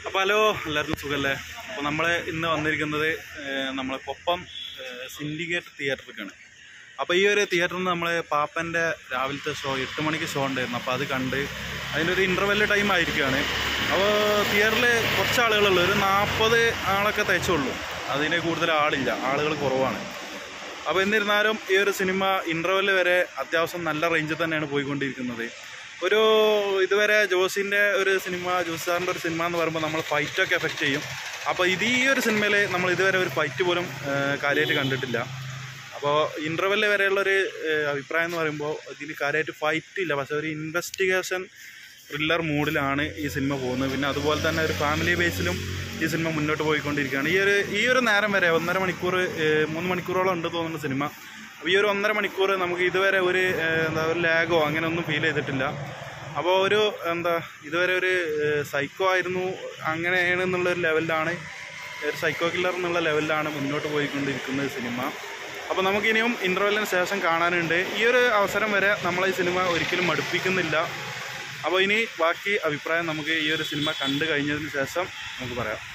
അപ്പോൾ ഹലോ എല്ലാവർക്കും സുഖമല്ലേ അപ്പോൾ നമ്മൾ ഇന്ന് വന്നിരിക്കുന്നത് ഏഹ്, നമ്മളെ കൊപ്പം സിൻഡിക്കേറ്റ് തിയേറ്ററിലേക്കാണ് അപ്പോൾ ഈ ഒരു തിയേറ്ററിൽ നമ്മൾ പാപ്പൻ്റെ രാവിലത്തെ ഷോ എട്ട് മണിക്ക് ഷോ ഉണ്ടായിരുന്നു അപ്പോൾ അത് കണ്ട് അതിൻ്റെ ഒരു ഇൻ്റർവെല് ടൈം ആയിരിക്കുകയാണ് അപ്പോൾ തിയേറ്ററിൽ കുറച്ച് ആളുകളുള്ളൂ ഒരു നാൽപ്പത് ആളൊക്കെ തയ്ച്ചുള്ളൂ അതിന് കൂടുതൽ ആളില്ല ആളുകൾ കുറവാണ് അപ്പോൾ എന്നിരുന്നാലും ഈ ഒരു സിനിമ ഇൻ്റർവെല് വരെ അത്യാവശ്യം നല്ല റേഞ്ചിൽ തന്നെയാണ് പോയിക്കൊണ്ടിരിക്കുന്നത് ഒരു ഇതുവരെ ജോസിൻ്റെ ഒരു സിനിമ ജോസ് സാറിൻ്റെ ഒരു സിനിമ എന്ന് പറയുമ്പോൾ നമ്മൾ ഫൈറ്റൊക്കെ എഫക്റ്റ് ചെയ്യും അപ്പോൾ ഇത് ഈ ഒരു സിനിമയിൽ നമ്മൾ ഇതുവരെ ഒരു ഫൈറ്റ് പോലും കാര്യമായിട്ട് കണ്ടിട്ടില്ല അപ്പോൾ ഇൻ്റർവെല് വരെയുള്ളൊരു ഏഹ്, അഭിപ്രായം എന്ന് പറയുമ്പോൾ ഇതിൽ കാര്യമായിട്ട് ഫൈറ്റ് ഇല്ല പക്ഷേ ഒരു ഇൻവെസ്റ്റിഗേഷൻ ത്രില്ലർ മൂഡിലാണ് ഈ സിനിമ പോകുന്നത് പിന്നെ അതുപോലെ തന്നെ ഒരു ഫാമിലി ബേസിലും ഈ സിനിമ മുന്നോട്ട് പോയിക്കൊണ്ടിരിക്കുകയാണ് ഈ ഒരു ഈ ഒരു നേരം വരെ ഒന്നര മണിക്കൂർ ഏഹ്, മൂന്ന് മണിക്കൂറോളം ഉണ്ട് തോന്നുന്ന സിനിമ അപ്പോൾ ഈ ഒരു ഒന്നര മണിക്കൂർ നമുക്ക് ഇതുവരെ ഒരു ഏഹ്, എന്താ ഒരു ലാഗോ അങ്ങനെ ഒന്നും ഫീൽ ചെയ്തിട്ടില്ല അപ്പോൾ ഒരു എന്താ ഇതുവരെ ഒരു സൈക്കോ ആയിരുന്നു അങ്ങനെയാണ് എന്നുള്ളൊരു ലെവലിലാണ് ഒരു സൈക്കോ കില്ലർ എന്നുള്ള ലെവലിലാണ് മുന്നോട്ട് പോയിക്കൊണ്ടിരിക്കുന്നത് സിനിമ അപ്പോൾ നമുക്കിനിയും ഇൻ്റർവെല്ലിന് ശേഷം കാണാനുണ്ട് ഈ ഒരു അവസരം വരെ നമ്മളെ ഈ സിനിമ ഒരിക്കലും മടുപ്പിക്കുന്നില്ല അപ്പോൾ ഇനി ബാക്കി അഭിപ്രായം നമുക്ക് ഈ ഒരു സിനിമ കണ്ടു കഴിഞ്ഞതിന് ശേഷം നമുക്ക് പറയാം